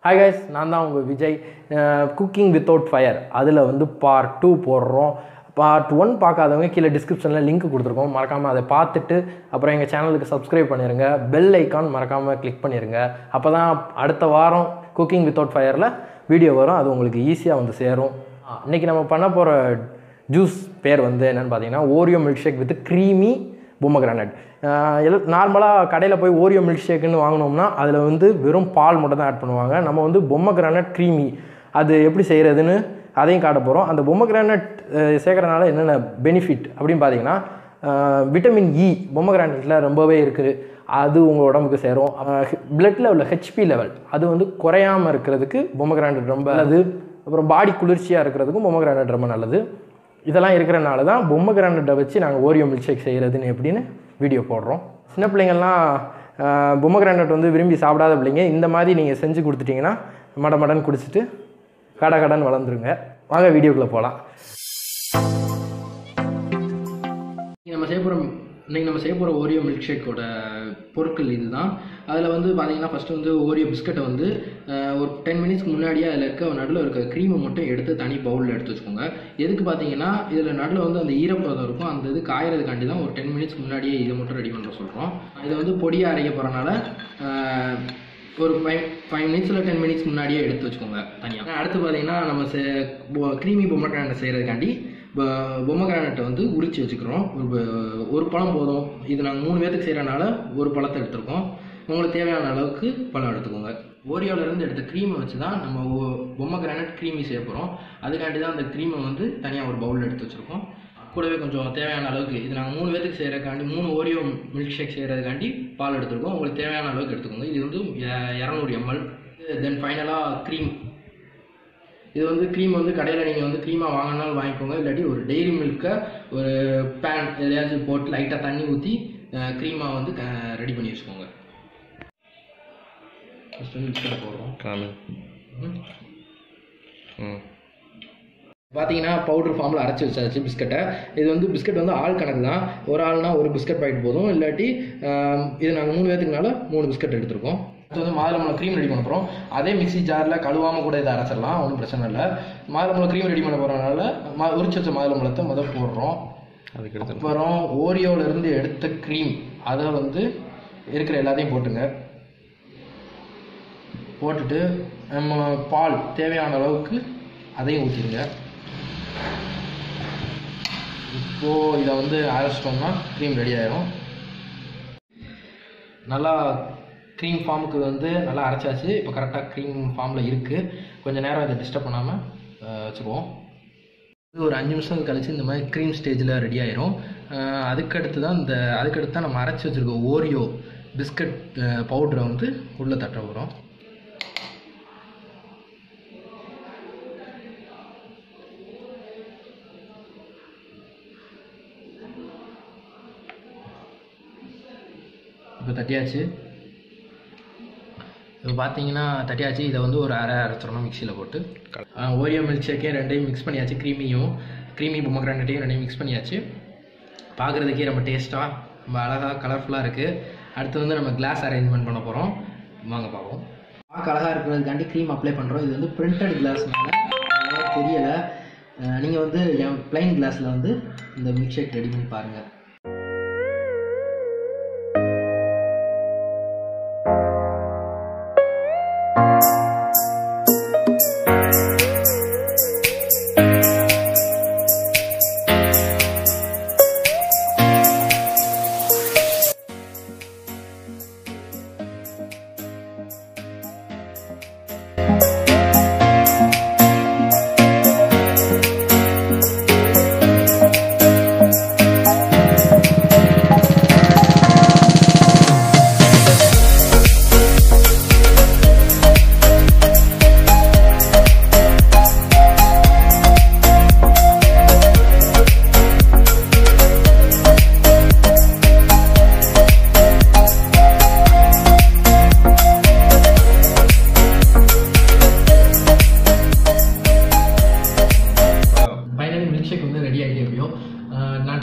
hi guys நான் தான் உங்கள் விஜய் குக்கிங் வித்தவுட் ஃபயர் அதில் வந்து பார்ட் டூ போடுறோம் பார்ட் ஒன் பார்க்காதவங்க கீழே டிஸ்கிரிப்ஷனில் லிங்க் கொடுத்துருக்கோம் மறக்காமல் அதை பார்த்துட்டு அப்புறம் எங்கள் சேனலுக்கு சப்ஸ்கிரைப் பண்ணிடுங்க பெல் ஐக்கான் மறக்காமல் கிளிக் பண்ணிடுங்க அப்போ தான் அடுத்த வாரம் குக்கிங் வித்தவுட் ஃபயரில் வீடியோ வரும் அது உங்களுக்கு ஈஸியாக வந்து சேரும் இன்றைக்கி நம்ம பண்ண போகிற ஜூஸ் பேர் வந்து என்னென்னு பார்த்தீங்கன்னா Oreo milk shake with creamy pomegranate நார்மலாக கடையில் போய் ஓரியோ மில்க் ஷேக்குன்னு வாங்கினோம்னா அதில் வந்து வெறும் பால் மட்டும் தான் ஆட் பண்ணுவாங்க நம்ம வந்து பொம்மக்ரானட் க்ரீமி அது எப்படி செய்கிறதுன்னு அதையும் காட்ட போகிறோம் அந்த பொம்மக்ரானட் சேர்க்குறதுனால என்னென்ன பெனிஃபிட் அப்படின்னு பார்த்தீங்கன்னா விட்டமின் இ பொம்மக்ரானட்டில் ரொம்பவே இருக்குது அது உங்கள் உடம்புக்கு சேரும் பிளட்டில் உள்ள ஹெச்பி லெவல் அது வந்து குறையாமல் இருக்கிறதுக்கு பொம்மக்ரானட் ரொம்ப நல்லது அப்புறம் பாடி குளிர்ச்சியாக இருக்கிறதுக்கும் பொம்மக்ரானட் ரொம்ப நல்லது இதெல்லாம் இருக்கிறனால தான் பொம்மை கிராண்டை வச்சு நாங்கள் ஓரியோ மில்க் ஷேக் செய்கிறதுன்னு எப்படின்னு வீடியோ போடுறோம் சின்ன பிள்ளைங்கள்லாம் பொம்மை கிராண்டட் வந்து விரும்பி சாப்பிடாத பிள்ளைங்க இந்த மாதிரி நீங்கள் செஞ்சு கொடுத்துட்டிங்கன்னா மட மடன் குடிச்சிட்டு கட கடன் வளர்ந்துருங்க வாங்க வீடியோக்குள்ளே போகலாம் நம்ம செய்ய போகிற இன்றைக்கி நம்ம செய்ய போகிற ஓரியோ மில்க் ஷேக்கோட பொருட்கள் இதுதான் அதில் வந்து பார்த்தீங்கன்னா ஃபஸ்ட்டு வந்து ஓரியோ பிஸ்கட்டை வந்து ஒரு டென் மினிட்ஸ்க்கு முன்னாடியே அதில் இருக்க நடுவில் இருக்க க்ரீமை மட்டும் எடுத்து தனி பவுலில் எடுத்து வச்சுக்கோங்க எதுக்கு பார்த்தீங்கன்னா இதில் நடுவில் வந்து அந்த ஈரப்பதம் இருக்கும் அந்த இது காயறதுக்காண்டி தான் ஒரு டென் மினிட்ஸ்க்கு முன்னாடியே இதை மட்டும் ரெடி பண்ணுற சொல்கிறோம் இதை வந்து பொடியாக அரைக்க போகிறனால ஒரு ஃபைவ் ஃபைவ் மினிட்ஸில் டென் மினிட்ஸ் முன்னாடியே எடுத்து வச்சுக்கோங்க தனியாக அடுத்து பார்த்தீங்கன்னா நம்ம சே க்ரீமி பொம்மை கிராண்டை செய்கிறதுக்காண்டி பொம்மை கிரானட்டை வந்து உரித்து வச்சுக்கிறோம் ஒரு ஒரு பழம் போதும் இது நாங்கள் மூணு பேர்த்துக்கு செய்கிறனால ஒரு பழத்தை எடுத்துருக்கோம் உங்களுக்கு தேவையான அளவுக்கு பழம் எடுத்துக்கோங்க ஓரியோலேருந்து எடுத்த க்ரீமை வச்சு தான் நம்ம பொம்மை கிரானட் க்ரீமி செய்ய போகிறோம் அதுக்காண்டி தான் அந்த க்ரீமை வந்து தனியாக ஒரு பவுலில் எடுத்து வச்சுருக்கோம் கூடவே கொஞ்சம் தேவையான அளவுக்கு இது நாங்கள் மூணு பேர்த்துக்கு செய்கிறக்காண்டி மூணு ஓரியோ மில்க் ஷேக் செய்கிறதுக்காண்டி பால் எடுத்துருக்கோம் உங்களுக்கு தேவையான அளவுக்கு எடுத்துக்கோங்க இது வந்து இரநூறு எம்எல் தென் ஃபைனலாக க்ரீம் இது வந்து க்ரீம் வந்து கடையில் நீங்கள் வந்து க்ரீமாக வாங்கினாலும் வாங்கிக்கோங்க இல்லாட்டி ஒரு டெய்ரி மில்க்கை ஒரு பேன் எதையாச்சும் போட்டு லைட்டாக தண்ணி ஊற்றி க்ரீமாக வந்து ரெடி பண்ணி வச்சுக்கோங்க ஃபஸ்ட்டு மிக்சர் போடுறோம் காமி ம் பார்த்தீங்கன்னா பவுடர் ஃபார்மில் அரைச்சி வச்சாச்சு பிஸ்கட்டை இது வந்து பிஸ்கட் வந்து ஆள் கணக்கு தான் ஒரு ஆள்னா ஒரு பிஸ்கட் பாக்கெட் போதும் இல்லாட்டி இது நாங்கள் மூணு பேர்த்துக்குனால மூணு பிஸ்கட் எடுத்திருக்கோம் அடுத்து வந்து மாதுளம்பழம் க்ரீம் ரெடி பண்ண போகிறோம் அதே மிக்ஸி ஜாரில் கழுவாமல் கூட இதை அரைச்சிடலாம் ஒன்றும் பிரச்சனை இல்லை மாதுளம்பழம் க்ரீம் ரெடி பண்ண போகிறனால மா உரிச்சு வச்ச மாதுளம்பழத்தை முதல் போடுறோம் அதுக்கு எடுத்து அப்புறம் ஓரியோவிலேருந்து எடுத்த க்ரீம் அதை வந்து இருக்கிற எல்லாத்தையும் போட்டுங்க போட்டுட்டு நம்ம பால் தேவையான அளவுக்கு அதையும் ஊற்றிடுங்க இப்போது இதை வந்து அரைச்சிட்டோம்னா க்ரீம் ரெடி ஆயிரும் நல்லா க்ரீம் ஃபார்முக்கு வந்து நல்லா அரைச்சாச்சு இப்போ கரெக்டாக க்ரீம் ஃபார்மில் இருக்குது கொஞ்சம் நேரம் இதை டிஸ்டர்ப் பண்ணாமல் வச்சுக்குவோம் இது ஒரு அஞ்சு நிமிஷம் கழிச்சு இந்த மாதிரி க்ரீம் ஸ்டேஜில் ரெடி ஆயிரும் அதுக்கடுத்து தான் இந்த அதுக்கடுத்து தான் நம்ம அரைச்சி வச்சுருக்க ஓரியோ பிஸ்கட் பவுடரை வந்து உள்ளே தட்ட போகிறோம் இப்போ தட்டியாச்சு இப்போ பார்த்தீங்கன்னா தட்டியாச்சு இதை வந்து ஒரு அரை அரைச்சிடணும் மிக்சியில் போட்டு ஓரியோ மில்க் ஷேக்கையும் ரெண்டையும் மிக்ஸ் பண்ணியாச்சு க்ரீமியும் க்ரீமி பொம்மக்ரானட்டையும் ரெண்டையும் மிக்ஸ் பண்ணியாச்சு பார்க்குறதுக்கே ரொம்ப டேஸ்ட்டாக ரொம்ப அழகாக கலர்ஃபுல்லாக இருக்குது அடுத்து வந்து நம்ம கிளாஸ் அரேஞ்ச்மெண்ட் பண்ண போகிறோம் வாங்க பார்ப்போம் பார்க்க அழகாக இருக்கிறதுக்காண்டி க்ரீம் அப்ளை பண்ணுறோம் இது வந்து பிரிண்டட் கிளாஸ்னால தெரியலை நீங்கள் வந்து ப்ளைன் கிளாஸில் வந்து இந்த மில்க் ஷேக் ரெடி பண்ணி பாருங்கள்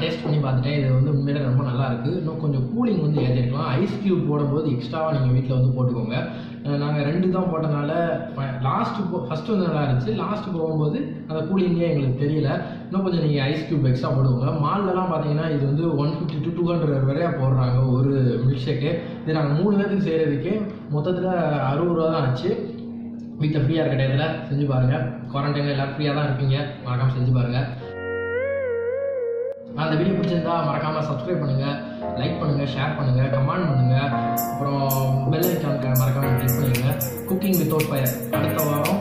டேஸ்ட் பண்ணி பார்த்துட்டேன் இது வந்து உண்மையிலே ரொம்ப நல்லா இருக்குது இன்னும் கொஞ்சம் கூலிங் வந்து ஏற்றிருக்கலாம் ஐஸ் க்யூப் போடும்போது எக்ஸ்ட்ராவாக நீங்கள் வீட்டில் வந்து போட்டுக்கோங்க நாங்கள் ரெண்டு தான் போட்டனால லாஸ்ட்டு போ ஃபஸ்ட்டு வந்து நல்லா இருந்துச்சு லாஸ்ட்டு போகும்போது அந்த கூலிங்கே எங்களுக்கு தெரியல இன்னும் கொஞ்சம் நீங்கள் ஐஸ் க்யூப் எக்ஸ்ட்ரா போடுவோங்க மால்லலாம் பார்த்தீங்கன்னா இது வந்து one fifty to two hundred வரையா போடுறாங்க ஒரு மில்க் ஷேக்கு இது நாங்கள் மூணு பேருக்கு செய்கிறதுக்கே மொத்தத்தில் அறுபது ரூபா தான் ஆச்சு வீட்டில் ஃப்ரீயாக இருக்க டயத்தில் செஞ்சு பாருங்கள் குவாரண்டைனில் எல்லோரும் ஃப்ரீயாக தான் இருப்பீங்க மறக்காமல் செஞ்சு பாருங்கள் அந்த வீடியோ பிடிச்சிருந்தா மறக்காமல் சப்ஸ்கிரைப் பண்ணுங்கள் லைக் பண்ணுங்கள் ஷேர் பண்ணுங்கள் கமெண்ட் பண்ணுங்கள் அப்புறம் பெல் ஐக்கானுக்கு மறக்காமல் கிளிக் பண்ணுங்கள் குக்கிங் வித்தவுட் ஃபயர் அடுத்த வாரம்